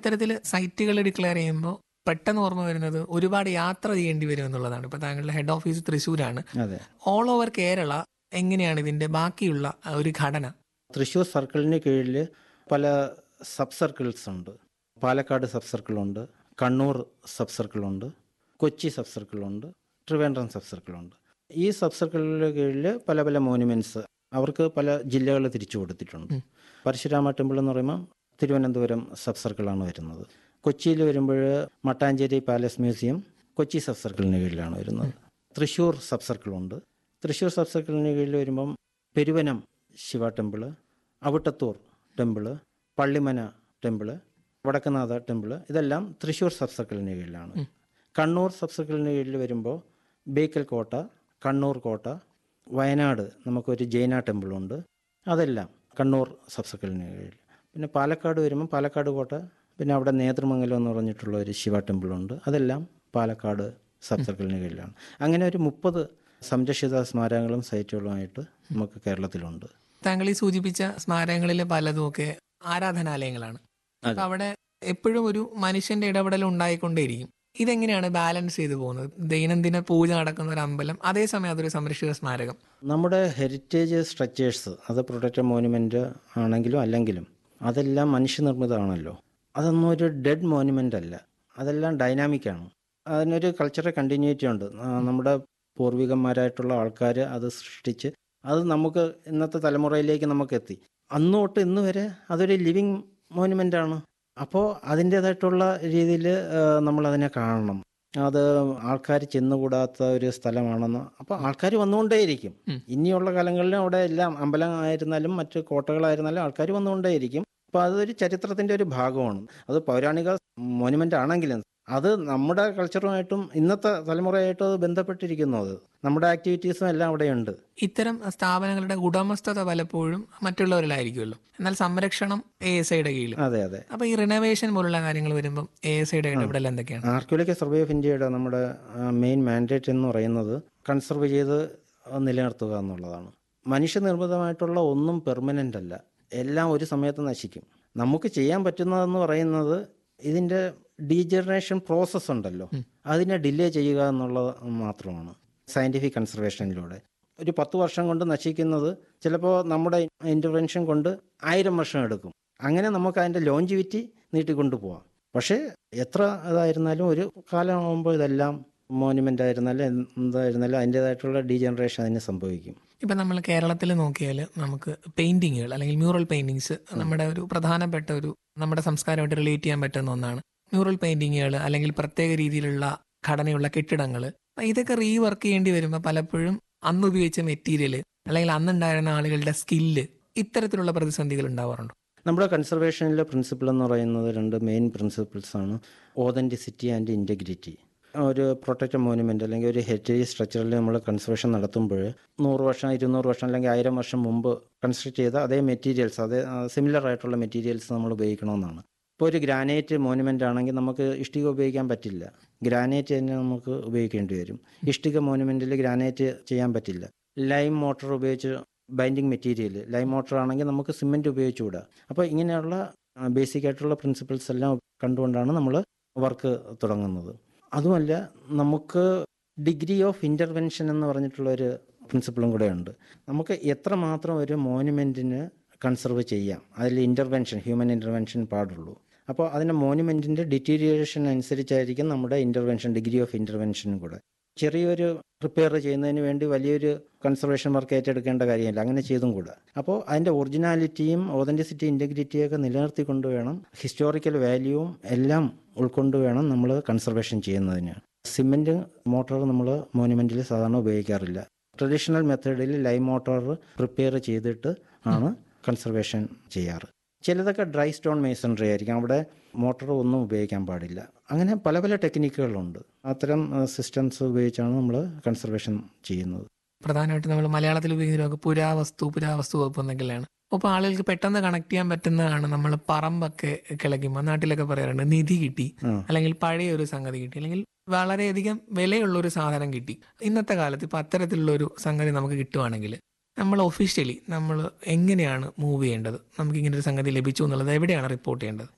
ഇത്തരത്തിൽ സൈറ്റുകൾ ഡിക്ലെയർ ചെയ്യുമ്പോൾ പെട്ടെന്ന് ഓർമ്മ വരുന്നത് ഒരുപാട് യാത്ര ചെയ്യേണ്ടി വരും എന്നുള്ളതാണ് ഇപ്പൊ താങ്കളുടെ ഹെഡ് ഓഫീസ് തൃശ്ശൂരാണ് അതെ ഓൾ ഓവർ കേരള എങ്ങനെയാണ് ഇതിന്റെ ബാക്കിയുള്ള ആ ഒരു ഘടന തൃശ്ശൂർ സർക്കിളിന് കീഴിൽ പല സബ് സർക്കിൾസ് ഉണ്ട് പാലക്കാട് സബ് സർക്കിളുണ്ട് കണ്ണൂർ സബ് സർക്കിളുണ്ട് കൊച്ചി സബ് സർക്കിളുണ്ട് ട്രിവാൻഡ്രം സബ് സർക്കിളുണ്ട് ഈ സബ് സർക്കിളിന് കീഴിൽ പല പല മോനുമെൻറ്റ്സ് അവർക്ക് പല ജില്ലകൾ തിരിച്ചു കൊടുത്തിട്ടുണ്ട് പരശുരാമ ടെമ്പിൾ എന്ന് പറയുമ്പോൾ തിരുവനന്തപുരം സബ് സർക്കിളാണ് വരുന്നത് കൊച്ചിയിൽ വരുമ്പോൾ Mattancherry palace museum Kochi sub സർക്കിളിന് കീഴിലാണ് വരുന്നത് തൃശ്ശൂർ സബ് സർക്കിളുണ്ട് തൃശ്ശൂർ സബ് സർക്കിളിന് കീഴിൽ വരുമ്പം Peruvanam Shiva temple Avittathur temple Pallimana temple Vadakkunnatha temple ഇതെല്ലാം തൃശ്ശൂർ സബ് സർക്കിളിന് കീഴിലാണ് കണ്ണൂർ സബ് സർക്കിളിന് കീഴിൽ വരുമ്പോൾ ബേക്കൽ കോട്ട കണ്ണൂർ കോട്ട വയനാട് നമുക്കൊരു ജൈന ടെമ്പിളുണ്ട് അതെല്ലാം കണ്ണൂർ സബ് സർക്കിളിന് കീഴിൽ പിന്നെ പാലക്കാട് വരുമ്പോൾ പാലക്കാട് കോട്ട പിന്നെ അവിടെ നേതൃമംഗലം എന്ന് പറഞ്ഞിട്ടുള്ള ഒരു ശിവ ടെമ്പിളുണ്ട് അതെല്ലാം പാലക്കാട് സബ് സർക്കിളിന് കീഴിലാണ് അങ്ങനെ ഒരു മുപ്പത് സംരക്ഷിത സ്മാരകങ്ങളും സൈറ്റുകളുമായിട്ട് നമുക്ക് കേരളത്തിലുണ്ട് താങ്കൾ ഈ സൂചിപ്പിച്ച സ്മാരകങ്ങളിലെ പലതും ഒക്കെ ആരാധനാലയങ്ങളാണ് അപ്പൊ അവിടെ എപ്പോഴും ഒരു മനുഷ്യന്റെ ഇടപെടൽ ഉണ്ടായിക്കൊണ്ടേയിരിക്കും ഇതെങ്ങനെയാണ് ബാലൻസ് ചെയ്തു പോകുന്നത് ദൈനംദിന പൂജ നടക്കുന്ന ഒരു അമ്പലം അതേസമയം അതൊരു സംരക്ഷിത സ്മാരകം നമ്മുടെ ഹെറിറ്റേജ് സ്ട്രക്ചേഴ്സ് അത് പ്രൊട്ടക്റ്റഡ് മോനുമെൻ്റ് ആണെങ്കിലും അല്ലെങ്കിലും അതെല്ലാം മനുഷ്യനിർമ്മിതമാണല്ലോ അതൊന്നും ഒരു ഡെഡ് മോനുമെൻ്റ് അല്ല അതെല്ലാം ഡൈനാമിക്കാണ് അതിനൊരു കൾച്ചറൽ കണ്ടിന്യൂറ്റി ഉണ്ട് ആ, നമ്മുടെ പൂർവികന്മാരായിട്ടുള്ള ആൾക്കാർ അത് സൃഷ്ടിച്ച് അത് നമുക്ക് ഇന്നത്തെ തലമുറയിലേക്ക് നമുക്ക് എത്തി അന്ന് തൊട്ട് ഇന്ന് വരെ അതൊരു ലിവിങ് മോനുമെൻ്റ് ആണ് അപ്പോൾ അതിൻ്റേതായിട്ടുള്ള രീതിയിൽ നമ്മളതിനെ കാണണം അത് ആൾക്കാർ ചെന്നുകൂടാത്ത ഒരു സ്ഥലമാണെന്ന് അപ്പോൾ ആൾക്കാർ വന്നുകൊണ്ടേയിരിക്കും ഇനിയുള്ള കാലങ്ങളിലും അവിടെ എല്ലാം അമ്പലം ആയിരുന്നാലും മറ്റ് കോട്ടകളായിരുന്നാലും ആൾക്കാർ വന്നുകൊണ്ടേയിരിക്കും അപ്പോൾ അതൊരു ചരിത്രത്തിൻ്റെ ഒരു ഭാഗമാണ് അത് പൗരാണിക മോനുമെൻ്റ് ആണെങ്കിലും അത് നമ്മുടെ കൾച്ചറുമായിട്ടും ഇന്നത്തെ തലമുറയായിട്ടും അത് ബന്ധപ്പെട്ടിരിക്കുന്നു അത് നമ്മുടെ ആക്ടിവിറ്റീസും എല്ലാം അവിടെയുണ്ട് ഇത്തരം സ്ഥാപനങ്ങളുടെ ഉടമസ്ഥത പലപ്പോഴും മറ്റുള്ളവരിലായിരിക്കുമല്ലോ എന്നാൽ സംരക്ഷണം എ എസ് ഐയുടെ കീഴിൽ അതെ അതെ അപ്പൊ ഈ റിനോവേഷൻ പോലുള്ള കാര്യങ്ങൾ വരുമ്പോൾ എ എസ് ഐയുടെ ഇടപെടൽ എന്തൊക്കെയാണ് ആർക്കിയോളജിക്കൽ സർവേ ഓഫ് ഇന്ത്യയുടെ നമ്മുടെ മെയിൻ മാൻഡേറ്റ് എന്ന് പറയുന്നത് കൺസർവ് ചെയ്ത് നിലനിർത്തുക എന്നുള്ളതാണ് മനുഷ്യനിർമ്മിതമായിട്ടുള്ള ഒന്നും പെർമനൻ്റ് അല്ല എല്ലാം ഒരു സമയത്ത് നശിക്കും നമുക്ക് ചെയ്യാൻ പറ്റുന്നതെന്ന് പറയുന്നത് ഇതിൻ്റെ ഡീജനറേഷൻ പ്രോസസ്സ് ഉണ്ടല്ലോ അതിനെ ഡിലേ ചെയ്യുക എന്നുള്ളത് മാത്രമാണ് സയൻറ്റിഫിക് കൺസർവേഷനിലൂടെ ഒരു പത്ത് വർഷം കൊണ്ട് നശിക്കുന്നത് ചിലപ്പോൾ നമ്മുടെ ഇൻ്റർവെൻഷൻ കൊണ്ട് ആയിരം വർഷം എടുക്കും അങ്ങനെ നമുക്ക് അതിൻ്റെ ലോഞ്ചിവിറ്റി നീട്ടിക്കൊണ്ടു പോവാം പക്ഷേ എത്ര ഇതായിരുന്നാലും ഒരു കാലമാകുമ്പോൾ ഇതെല്ലാം മോനുമെൻ്റ് ആയിരുന്നാലും എന്തായിരുന്നാലും അതിൻ്റേതായിട്ടുള്ള ഡീജനറേഷൻ അതിന് സംഭവിക്കും ഇപ്പൊ നമ്മൾ കേരളത്തിൽ നോക്കിയാൽ നമുക്ക് പെയിന്റിങ്ങുകൾ അല്ലെങ്കിൽ മ്യൂറൽ പെയിന്റിങ്സ് നമ്മുടെ ഒരു പ്രധാനപ്പെട്ട ഒരു നമ്മുടെ സംസ്കാരമായിട്ട് റിലേറ്റ് ചെയ്യാൻ പറ്റുന്ന ഒന്നാണ് മ്യൂറൽ പെയിന്റിങ്ങുകൾ അല്ലെങ്കിൽ പ്രത്യേക രീതിയിലുള്ള ഘടനയുള്ള കെട്ടിടങ്ങൾ ഇതൊക്കെ റീവർക്ക് ചെയ്യേണ്ടി വരുമ്പോൾ പലപ്പോഴും അന്ന് ഉപയോഗിച്ച മെറ്റീരിയൽ അല്ലെങ്കിൽ അന്നുണ്ടായിരുന്ന ആളുകളുടെ സ്കില്ല് ഇത്തരത്തിലുള്ള പ്രതിസന്ധികൾ ഉണ്ടാവാറുണ്ട് നമ്മുടെ കൺസർവേഷനിലെ പ്രിൻസിപ്പിൾ എന്ന് പറയുന്നത് രണ്ട് മെയിൻ പ്രിൻസിപ്പിൾസ് ആണ് ഓതൻറ്റിസിറ്റി ആൻഡ് ഇൻറ്റഗ്രിറ്റി ഒരു പ്രൊട്ടക്റ്റഡ് മോനുമെൻ്റ് അല്ലെങ്കിൽ ഒരു ഹെറിറ്റേജ് സ്ട്രക്ചറിൽ നമ്മൾ കൺസർവേഷൻ നടത്തുമ്പോൾ നൂറ് വർഷം ഇരുന്നൂറ് വർഷം അല്ലെങ്കിൽ ആയിരം വർഷം മുമ്പ് കൺസ്ട്രക്ട് ചെയ്ത അതേ മെറ്റീരിയൽസ് അതേ സിമിലർ ആയിട്ടുള്ള മെറ്റീരിയൽസ് നമ്മൾ ഉപയോഗിക്കണമെന്നാണ് ഇപ്പോൾ ഒരു ഗ്രാനൈറ്റ് മോനുമെൻ്റ് ആണെങ്കിൽ നമുക്ക് ഇഷ്ടിക ഉപയോഗിക്കാൻ പറ്റില്ല ഗ്രാനൈറ്റ് തന്നെ നമുക്ക് ഉപയോഗിക്കേണ്ടി വരും ഇഷ്ടിക മോനുമെൻറ്റിൽ ഗ്രാനൈറ്റ് ചെയ്യാൻ പറ്റില്ല ലൈം മോട്ടർ ഉപയോഗിച്ച് ബൈൻഡിങ് മെറ്റീരിയൽ ലൈം മോട്ടർ ആണെങ്കിൽ നമുക്ക് സിമെൻറ്റ് ഉപയോഗിച്ചുകൂടാ അപ്പോൾ ഇങ്ങനെയുള്ള ബേസിക് ആയിട്ടുള്ള പ്രിൻസിപ്പിൾസ് എല്ലാം കണ്ടുകൊണ്ടാണ് നമ്മൾ വർക്ക് തുടങ്ങുന്നത് അതുമല്ല നമുക്ക് ഡിഗ്രി ഓഫ് ഇൻ്റർവെൻഷൻ എന്ന് പറഞ്ഞിട്ടുള്ള ഒരു പ്രിൻസിപ്പിളും കൂടെ ഉണ്ട് നമുക്ക് എത്രമാത്രം ഒരു മോനുമെൻറ്റിന് കൺസർവ് ചെയ്യാം അതിൽ ഇൻ്റർവെൻഷൻ ഹ്യൂമൻ ഇൻ്റർവെൻഷൻ പാടുള്ളൂ അപ്പോൾ അതിൻ്റെ മോനുമെൻറ്റിൻ്റെ ഡിറ്റീരിയേഷൻ അനുസരിച്ചായിരിക്കും നമ്മുടെ ഇൻ്റർവെൻഷൻ ഡിഗ്രി ഓഫ് ഇൻ്റർവെൻഷനും കൂടെ ചെറിയൊരു റിപ്പയർ ചെയ്യുന്നതിന് വേണ്ടി വലിയൊരു കൺസർവേഷൻ വർക്ക് ഏറ്റെടുക്കേണ്ട കാര്യമില്ല അങ്ങനെ ചെയ്തും കൂടെ അപ്പോൾ അതിൻ്റെ ഒറിജിനാലിറ്റിയും ഓതൻറ്റിസിറ്റി ഇൻറ്റഗ്രിറ്റിയൊക്കെ നിലനിർത്തിക്കൊണ്ട് വേണം ഹിസ്റ്റോറിക്കൽ വാല്യൂവും എല്ലാം ഉൾക്കൊണ്ട് വേണം നമ്മൾ കൺസർവേഷൻ ചെയ്യുന്നതിന് സിമെൻറ്റ് മോട്ടോർ നമ്മൾ മോനുമെൻറ്റിൽ സാധാരണ ഉപയോഗിക്കാറില്ല ട്രഡീഷണൽ മെത്തേഡിൽ ലൈം മോട്ടോർ പ്രിപ്പയർ ചെയ്തിട്ട് ആണ് കൺസർവേഷൻ ചെയ്യാറ് ചിലതൊക്കെ ഡ്രൈ സ്റ്റോൺ മേസൺറി ആയിരിക്കും അവിടെ മോട്ടോർ ഒന്നും ഉപയോഗിക്കാൻ പാടില്ല അങ്ങനെ പല പല ടെക്നിക്കുകളുണ്ട് അത്തരം സിസ്റ്റംസ് ഉപയോഗിച്ചാണ് നമ്മൾ കൺസർവേഷൻ ചെയ്യുന്നത് പ്രധാനമായിട്ട് നമ്മൾ മലയാളത്തിൽ ഉപയോഗിക്കുന്ന പുരാവസ്തു പുരാവസ്തു വകുപ്പ് എന്നൊക്കെയാണ് അപ്പോൾ ആളുകൾക്ക് പെട്ടെന്ന് കണക്ട് ചെയ്യാൻ പറ്റുന്നതാണ് നമ്മൾ പറമ്പൊക്കെ കിളയ്ക്കുമ്പോൾ നാട്ടിലൊക്കെ പറയാറുണ്ട് നിധി കിട്ടി അല്ലെങ്കിൽ പഴയ ഒരു സംഗതി കിട്ടി അല്ലെങ്കിൽ വളരെയധികം വിലയുള്ള ഒരു സാധനം കിട്ടി ഇന്നത്തെ കാലത്ത് ഇപ്പൊ അത്തരത്തിലുള്ള ഒരു സംഗതി നമുക്ക് കിട്ടുവാണെങ്കിൽ നമ്മൾ ഒഫീഷ്യലി നമ്മൾ എങ്ങനെയാണ് മൂവ് ചെയ്യേണ്ടത് നമുക്ക് ഇങ്ങനെ ഒരു സംഗതി ലഭിച്ചു എന്നുള്ളത് എവിടെയാണ് റിപ്പോർട്ട് ചെയ്യേണ്ടത്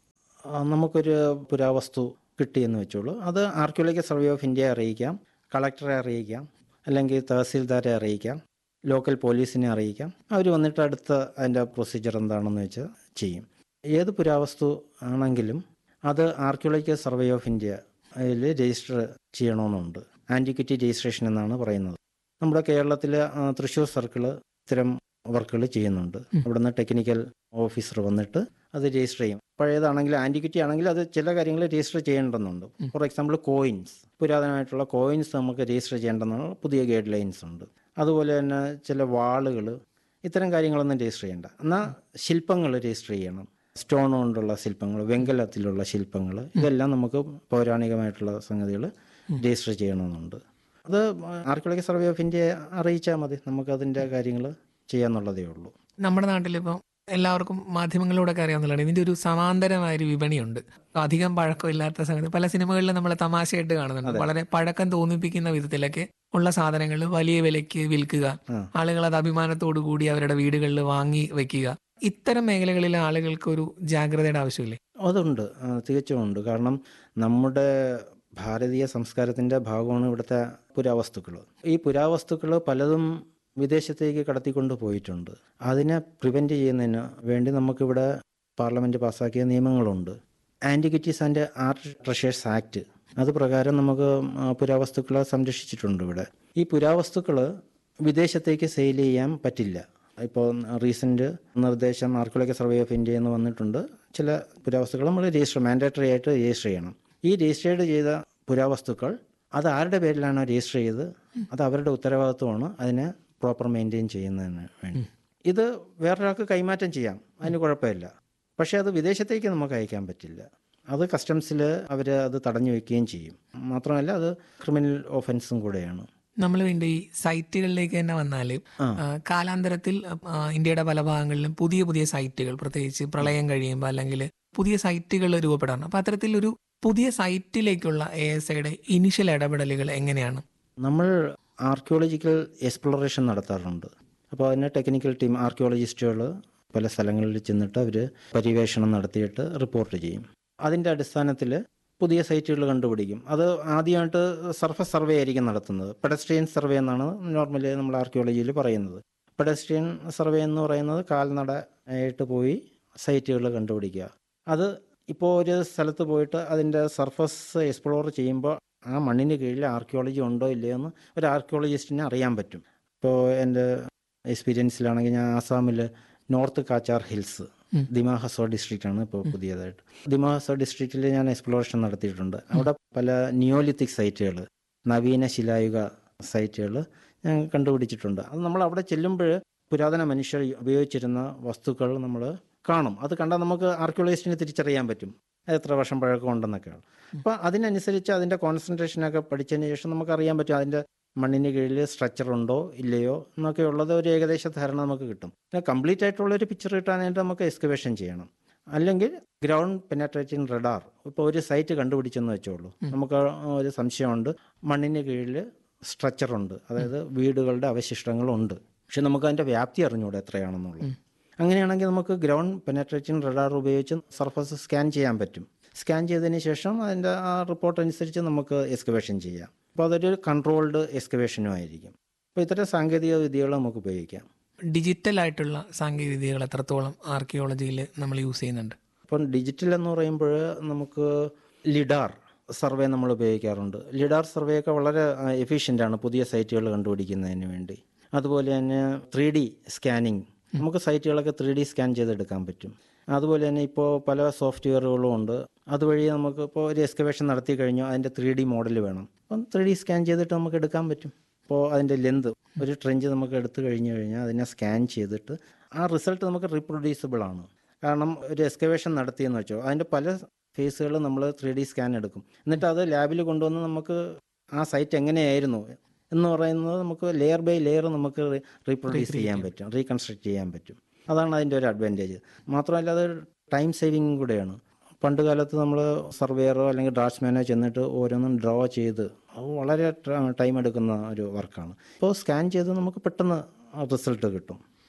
ആ, നമുക്കൊരു പുരാവസ്തു കിട്ടിയെന്ന് വെച്ചോളൂ അത് ആർക്കിയോളജിക്കൽ സർവേ ഓഫ് ഇന്ത്യയെ അറിയിക്കാം കളക്ടറെ അറിയിക്കാം അല്ലെങ്കിൽ തഹസീൽദാരെ അറിയിക്കാം ലോക്കൽ പോലീസിനെ അറിയിക്കാം അവർ വന്നിട്ട് അടുത്ത അതിൻ്റെ പ്രൊസീജിയർ എന്താണെന്ന് വെച്ചാൽ ചെയ്യും ഏത് പുരാവസ്തു ആണെങ്കിലും അത് ആർക്കിയോളജിക്കൽ സർവേ ഓഫ് ഇന്ത്യ അതിൽ രജിസ്റ്റർ ചെയ്യണമെന്നുണ്ട് ആൻറ്റിക്വിറ്റി രജിസ്ട്രേഷൻ എന്നാണ് പറയുന്നത് നമ്മുടെ കേരളത്തിൽ തൃശ്ശൂർ സർക്കിള് ഇത്തരം വർക്കുകൾ ചെയ്യുന്നുണ്ട് അവിടുന്ന് ടെക്നിക്കൽ ഓഫീസർ വന്നിട്ട് അത് രജിസ്റ്റർ ചെയ്യും പഴയതാണെങ്കിൽ ആൻറ്റിക്വിറ്റി ആണെങ്കിൽ അത് ചില കാര്യങ്ങൾ രജിസ്റ്റർ ചെയ്യേണ്ടതുണ്ട് ഫോർ എക്സാമ്പിൾ കോയിൻസ് പുരാതനമായിട്ടുള്ള കോയിൻസ് നമുക്ക് രജിസ്റ്റർ ചെയ്യേണ്ടെന്നുള്ള പുതിയ ഗൈഡ് ലൈൻസ് ഉണ്ട് അതുപോലെ തന്നെ ചില വാളുകൾ ഇത്തരം കാര്യങ്ങളൊന്നും രജിസ്റ്റർ ചെയ്യേണ്ട എന്നാൽ ശില്പങ്ങൾ രജിസ്റ്റർ ചെയ്യണം സ്റ്റോൺ കൊണ്ടുള്ള ശില്പങ്ങൾ വെങ്കലത്തിലുള്ള ശില്പങ്ങൾ ഇതെല്ലാം നമുക്ക് പൗരാണികമായിട്ടുള്ള സംഗതികൾ രജിസ്റ്റർ ചെയ്യണമെന്നുണ്ട് അത് ആർക്കിയോളജിക്കൽ സർവേ ഓഫ് ഇന്ത്യയെ അറിയിച്ചാൽ മതി നമുക്കതിൻ്റെ കാര്യങ്ങൾ ചെയ്യാന്നുള്ളതേ ഉള്ളൂ നമ്മുടെ നാട്ടിലിപ്പം എല്ലാവർക്കും മാധ്യമങ്ങളിലൂടെയൊക്കെ അറിയാവുന്നതാണ് ഇതിന്റെ ഒരു സമാന്തരമായ ഒരു വിപണിയുണ്ട് അധികം പഴക്കമില്ലാത്ത സംഗതി പല സിനിമകളിൽ നമ്മൾ തമാശയായിട്ട് കാണുന്നുണ്ട് വളരെ പഴക്കം തോന്നിപ്പിക്കുന്ന വിധത്തിലൊക്കെ ഉള്ള സാധനങ്ങൾ വലിയ വിലയ്ക്ക് വിൽക്കുക ആ. ആളുകൾ അത് അഭിമാനത്തോടു കൂടി അവരുടെ വീടുകളിൽ വാങ്ങി വെക്കുക ഇത്തരം മേഖലകളിലെ ആളുകൾക്ക് ഒരു ജാഗ്രതയുടെ ആവശ്യമില്ലേ അതുണ്ട് ആ, തികച്ചും ഉണ്ട് കാരണം നമ്മുടെ ഭാരതീയ സംസ്കാരത്തിൻ്റെ ഭാഗമാണ് ഇവിടുത്തെ പുരാവസ്തുക്കൾ ഈ പുരാവസ്തുക്കൾ പലതും വിദേശത്തേക്ക് കടത്തിക്കൊണ്ട് പോയിട്ടുണ്ട് അതിനെ പ്രിവെൻറ്റ് ചെയ്യുന്നതിന് വേണ്ടി നമുക്കിവിടെ പാർലമെൻറ്റ് പാസ്സാക്കിയ നിയമങ്ങളുണ്ട് antiquities and art treasures act അത് പ്രകാരം നമുക്ക് ആ, പുരാവസ്തുക്കളെ സംരക്ഷിച്ചിട്ടുണ്ട് ഇവിടെ ഈ പുരാവസ്തുക്കൾ വിദേശത്തേക്ക് സെയിൽ ചെയ്യാൻ പറ്റില്ല ഇപ്പോൾ റീസെൻറ്റ് നിർദ്ദേശം ആർക്കിയോളജിക്കൽ സർവേ ഓഫ് ഇന്ത്യ എന്ന് വന്നിട്ടുണ്ട് ചില പുരാവസ്തുക്കൾ നമ്മൾ രജിസ്റ്റർ മാൻഡേറ്ററി ആയിട്ട് രജിസ്റ്റർ ചെയ്യണം ഈ രജിസ്റ്റേർഡ് ചെയ്ത പുരാവസ്തുക്കൾ അത് ആരുടെ പേരിലാണോ രജിസ്റ്റർ ചെയ്ത് അത് അവരുടെ ഉത്തരവാദിത്വമാണ് അതിനെ പ്രോപ്പർ മെയിൻറ്റെയിൻ ചെയ്യുന്നതിന് വേണ്ടി ഇത് വേറൊരാൾക്ക് കൈമാറ്റം ചെയ്യാം അതിന് കുഴപ്പമില്ല പക്ഷേ അത് വിദേശത്തേക്ക് നമുക്ക് അയക്കാൻ പറ്റില്ല അത് കസ്റ്റംസിൽ അവർ അത് തടഞ്ഞു വെക്കുകയും ചെയ്യും മാത്രമല്ല അത് ക്രിമിനൽ ഓഫൻസും കൂടെയാണ് നമ്മൾ വീണ്ടും ഈ സൈറ്റുകളിലേക്ക് തന്നെ വന്നാൽ കാലാന്തരത്തിൽ ആ, ഇന്ത്യയുടെ പല ഭാഗങ്ങളിലും പുതിയ പുതിയ സൈറ്റുകൾ പ്രത്യേകിച്ച് പ്രളയം കഴിയുമ്പോൾ അല്ലെങ്കിൽ പുതിയ സൈറ്റുകൾ രൂപപ്പെടാറുണ്ട് അപ്പോൾ അത്തരത്തിൽ ഒരു പുതിയ സൈറ്റിലേക്കുള്ള എ എസ് ഐയുടെ ഇനിഷ്യൽ ഇടപെടലുകൾ എങ്ങനെയാണ് നമ്മൾ ആർക്കിയോളജിക്കൽ എക്സ്പ്ലോറേഷൻ നടത്താറുണ്ട് അപ്പോൾ അതിന് ടെക്നിക്കൽ ടീം ആർക്കിയോളജിസ്റ്റുകൾ പല സ്ഥലങ്ങളിൽ ചെന്നിട്ട് അവർ പര്യവേഷണം നടത്തിയിട്ട് റിപ്പോർട്ട് ചെയ്യും അതിൻ്റെ അടിസ്ഥാനത്തിൽ പുതിയ സൈറ്റുകൾ കണ്ടുപിടിക്കും അത് ആദ്യമായിട്ട് സർഫസ് സർവേ ആയിരിക്കും നടത്തുന്നത് പെഡസ്ട്രിയൻ സർവേ എന്നാണ് നോർമലി നമ്മൾ ആർക്കിയോളജിയിൽ പറയുന്നത് പെഡസ്ട്രിയൻ സർവേ എന്ന് പറയുന്നത് കാൽനട ആയിട്ട് പോയി സൈറ്റുകൾ കണ്ടുപിടിക്കുക അത് ഇപ്പോൾ ഒരു സ്ഥലത്ത് പോയിട്ട് അതിൻ്റെ സർഫസ് എക്സ്പ്ലോർ ചെയ്യുമ്പോൾ ആ മണ്ണിന് കീഴിൽ ആർക്കിയോളജി ഉണ്ടോ ഇല്ലയോ എന്ന് ഒരു ആർക്കിയോളജിസ്റ്റിനെ അറിയാൻ പറ്റും ഇപ്പോൾ എൻ്റെ എക്സ്പീരിയൻസിലാണെങ്കിൽ ഞാൻ ആസാമിൽ നോർത്ത് കാച്ചാർ ഹിൽസ് ഉം. ദിമാ ഹസോ ഡിസ്ട്രിക്റ്റ് ആണ് ഇപ്പോൾ പുതിയതായിട്ട് ദിമാ ഹസോ ഡിസ്ട്രിക്റ്റിൽ ഞാൻ എക്സ്പ്ലോറേഷൻ നടത്തിയിട്ടുണ്ട് അവിടെ പല നിയോലിത്തിക് സൈറ്റുകൾ നവീന ശിലായുഗ സൈറ്റുകൾ ഞാൻ കണ്ടുപിടിച്ചിട്ടുണ്ട് അത് നമ്മൾ അവിടെ ചെല്ലുമ്പോൾ പുരാതന മനുഷ്യർ ഉപയോഗിച്ചിരുന്ന വസ്തുക്കൾ നമ്മൾ കാണും അത് കണ്ടാൽ നമുക്ക് ആർക്കിയോളജിസ്റ്റിനെ തിരിച്ചറിയാൻ പറ്റും അത് എത്ര വർഷം പഴക്കം ഉണ്ടെന്നൊക്കെയാണ് അപ്പോൾ അതിനനുസരിച്ച് അതിൻ്റെ കോൺസെൻട്രേഷനൊക്കെ പഠിച്ചതിന് ശേഷം നമുക്ക് അറിയാൻ പറ്റും അതിൻ്റെ മണ്ണിന് കീഴിൽ സ്ട്രക്ചർ ഉണ്ടോ ഇല്ലയോ എന്നൊക്കെ ഉള്ളത് ഒരു ഏകദേശ ധാരണ നമുക്ക് കിട്ടും പിന്നെ കംപ്ലീറ്റ് ആയിട്ടുള്ള ഒരു പിക്ചർ കിട്ടാനായിട്ട് നമുക്ക് എക്സ്കവേഷൻ ചെയ്യണം അല്ലെങ്കിൽ ഗ്രൗണ്ട് പെനട്രേറ്റിംഗ് റഡാർ ഇപ്പോൾ ഒരു സൈറ്റ് കണ്ടുപിടിച്ചെന്ന് വെച്ചോളൂ നമുക്ക് ഒരു സംശയമുണ്ട് മണ്ണിന് കീഴിൽ സ്ട്രക്ചർ ഉണ്ട് അതായത് വീടുകളുടെ അവശിഷ്ടങ്ങളുണ്ട് പക്ഷെ നമുക്ക് അതിൻ്റെ വ്യാപ്തി അറിഞ്ഞൂടെ എത്രയാണെന്നുള്ളത് അങ്ങനെയാണെങ്കിൽ നമുക്ക് ഗ്രൗണ്ട് പെനട്രേറ്റിംഗ് റഡാർ ഉപയോഗിച്ച് സർഫസ് സ്കാൻ ചെയ്യാൻ പറ്റും സ്കാൻ ചെയ്തതിന് ശേഷം അതിൻ്റെ ആ റിപ്പോർട്ട് അനുസരിച്ച് നമുക്ക് എക്സ്കവേഷൻ ചെയ്യാം അപ്പോൾ അതൊരു കൺട്രോൾഡ് എക്സ്കവേഷനും ആയിരിക്കും അപ്പോൾ ഇത്തരം സാങ്കേതിക വിദ്യകൾ നമുക്ക് ഉപയോഗിക്കാം ഡിജിറ്റൽ ആയിട്ടുള്ള സാങ്കേതിക വിദ്യകൾ എത്രത്തോളം ആർക്കിയോളജിയിൽ നമ്മൾ യൂസ് ചെയ്യുന്നുണ്ട് ഇപ്പം ഡിജിറ്റൽ എന്ന് പറയുമ്പോൾ നമുക്ക് ലിഡാർ സർവേ നമ്മൾ ഉപയോഗിക്കാറുണ്ട് ലിഡാർ സർവേ ഒക്കെ വളരെ എഫിഷ്യൻ്റ് ആണ് പുതിയ സൈറ്റുകൾ കണ്ടുപിടിക്കുന്നതിന് വേണ്ടി അതുപോലെ തന്നെ ത്രീ ഡി സ്കാനിങ് നമുക്ക് സൈറ്റുകളൊക്കെ ത്രീ ഡി സ്കാൻ ചെയ്തെടുക്കാൻ പറ്റും അതുപോലെ തന്നെ ഇപ്പോൾ പല സോഫ്റ്റ്വെയറുകളും ഉണ്ട് അതുവഴി നമുക്ക് ഇപ്പോൾ ഒരു എക്സ്കവേഷൻ നടത്തി കഴിഞ്ഞാൽ അതിൻ്റെ ത്രീ ഡി മോഡൽ വേണം അപ്പം ത്രീ ഡി സ്കാൻ ചെയ്തിട്ട് നമുക്ക് എടുക്കാൻ പറ്റും ഇപ്പോൾ അതിൻ്റെ ലെന്ത് ഒരു ട്രെഞ്ച് നമുക്ക് എടുത്തു കഴിഞ്ഞു കഴിഞ്ഞാൽ അതിനെ സ്കാൻ ചെയ്തിട്ട് ആ റിസൾട്ട് നമുക്ക് റീപ്രൊഡ്യൂസിബിൾ ആണ് കാരണം ഒരു എക്സ്കവേഷൻ നടത്തിയെന്ന് വെച്ചോ അതിൻ്റെ പല ഫേസുകൾ നമ്മൾ ത്രീ ഡി സ്കാൻ എടുക്കും എന്നിട്ട് അത് ലാബിൽ കൊണ്ടുവന്ന് നമുക്ക് ആ സൈറ്റ് എങ്ങനെയായിരുന്നു എന്ന് പറയുന്നത് നമുക്ക് ലെയർ ബൈ ലെയർ നമുക്ക് റീപ്രൊഡ്യൂസ് ചെയ്യാൻ പറ്റും റീകൺസ്ട്രക്ട് ചെയ്യാൻ പറ്റും അതാണ് അതിൻ്റെ ഒരു അഡ്വാൻറ്റേജ് മാത്രമല്ല അത് ടൈം സേവിങ്ങും കൂടെയാണ് പണ്ട് കാലത്ത് നമ്മൾ സർവേയറോ അല്ലെങ്കിൽ ഡ്രാഫ്റ്റ്സ്മാനോ ചെന്നിട്ട് ഓരോന്നും ഡ്രോ ചെയ്ത് അത് വളരെ ടൈം എടുക്കുന്ന ഒരു വർക്കാണ് ഇപ്പോൾ സ്കാൻ ചെയ്ത് നമുക്ക് പെട്ടെന്ന് റിസൾട്ട് കിട്ടും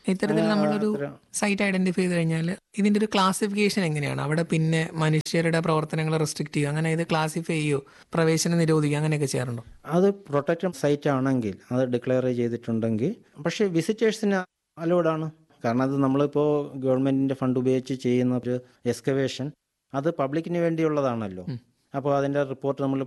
ഇത്തരത്തിൽ നമ്മളൊരു സൈറ്റ് ഐഡന്റിഫൈ ചെയ്ത് കഴിഞ്ഞാൽ ഇതിന്റെ ഒരു ക്ലാസിഫിക്കേഷൻ എങ്ങനെയാണ് അവിടെ പിന്നെ മനുഷ്യരുടെ പ്രവർത്തനങ്ങൾ റെസ്ട്രിക്ട് ചെയ്യുക അങ്ങനെ ഇത് ക്ലാസിഫൈ ചെയ്യോ പ്രവേശനം നിരോധിക്കുക അങ്ങനെയൊക്കെ ചെയ്യാറുണ്ടോ അത് പ്രൊട്ടക്റ്റഡ് സൈറ്റ് ആണെങ്കിൽ അത് ഡിക്ലെയർ ചെയ്തിട്ടുണ്ടെങ്കിൽ പക്ഷേ വിസിറ്റേഴ്സിന് അലോഡാണ് കാരണം അത് നമ്മളിപ്പോൾ ഗവൺമെൻറ്റിൻ്റെ ഫണ്ട് ഉപയോഗിച്ച് ചെയ്യുന്ന ഒരു എക്സ്കവേഷൻ അത് പബ്ലിക്കിന് വേണ്ടിയുള്ളതാണല്ലോ അപ്പോൾ അതിൻ്റെ റിപ്പോർട്ട് നമ്മൾ